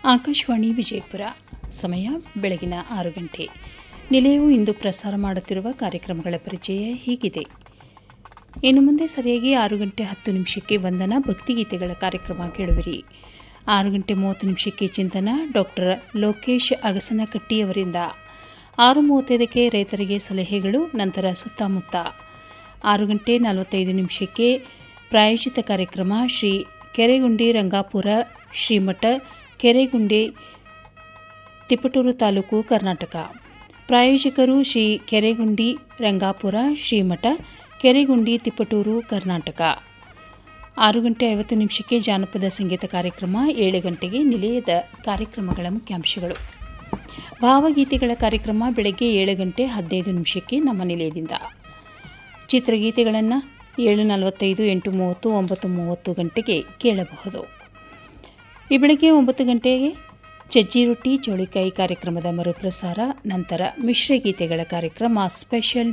ಆಕಾಶವಾಣಿ ವಿಜಯಪುರ ಸಮಯ ಬೆಳಗಿನ ಆರು ಗಂಟೆ ನಿಲಯವು ಇಂದು ಪ್ರಸಾರ ಮಾಡುತ್ತಿರುವ ಕಾರ್ಯಕ್ರಮಗಳ ಪರಿಚಯ ಹೀಗಿದೆ ಇನ್ನು ಮುಂದೆ ಸರಿಯಾಗಿ ಆರು ಗಂಟೆ ಹತ್ತು ನಿಮಿಷಕ್ಕೆ ವಂದನಾ ಭಕ್ತಿಗೀತೆಗಳ ಕಾರ್ಯಕ್ರಮ ಕೇಳುವಿರಿ ಆರು ಗಂಟೆ ಮೂವತ್ತು ನಿಮಿಷಕ್ಕೆ ಚಿಂತನ ಡಾಕ್ಟರ್ ಲೋಕೇಶ್ ಅಗಸನಕಟ್ಟಿಯವರಿಂದ ಆರು ಮೂವತ್ತೈದಕ್ಕೆ ರೈತರಿಗೆ ಸಲಹೆಗಳು ನಂತರ ಸುತ್ತಮುತ್ತ ಆರು ಗಂಟೆ ನಲವತ್ತೈದು ನಿಮಿಷಕ್ಕೆ ಪ್ರಾಯೋಜಿತ ಕಾರ್ಯಕ್ರಮ ಶ್ರೀ ಕೆರೆಗುಂಡಿ ರಂಗಾಪುರ ಶ್ರೀಮಠ ಕೆರೆಗುಂಡಿ ತಿಪಟೂರು ತಾಲೂಕು ಕರ್ನಾಟಕ ಪ್ರಾಯೋಜಕರು ಶ್ರೀ ಕೆರೆಗುಂಡಿ ರಂಗಾಪುರ ಶ್ರೀಮಠ ಕೆರೆಗುಂಡಿ ತಿಪಟೂರು ಕರ್ನಾಟಕ ಆರು ಗಂಟೆ ಐವತ್ತು ನಿಮಿಷಕ್ಕೆ ಜಾನಪದ ಸಂಗೀತ ಕಾರ್ಯಕ್ರಮ ಏಳು ಗಂಟೆಗೆ ನಿಲಯದ ಕಾರ್ಯಕ್ರಮಗಳ ಮುಖ್ಯಾಂಶಗಳು ಭಾವಗೀತೆಗಳ ಕಾರ್ಯಕ್ರಮ ಬೆಳಗ್ಗೆ ಏಳು ಗಂಟೆ ಹದಿನೈದು ನಿಮಿಷಕ್ಕೆ ನಮ್ಮ ನಿಲಯದಿಂದ ಚಿತ್ರಗೀತೆಗಳನ್ನು ಏಳು ನಲವತ್ತೈದು ಎಂಟು ಮೂವತ್ತು ಒಂಬತ್ತು ಮೂವತ್ತು ಗಂಟೆಗೆ ಕೇಳಬಹುದು ಈ ಬೆಳಗ್ಗೆ ಒಂಬತ್ತು ಗಂಟೆಗೆ ಚಜ್ಜಿ ರೊಟ್ಟಿ ಚೌಳಿಕಾಯಿ ಕಾರ್ಯಕ್ರಮದ ಮರುಪ್ರಸಾರ ನಂತರ ಮಿಶ್ರಗೀತೆಗಳ ಕಾರ್ಯಕ್ರಮ ಸ್ಪೆಷಲ್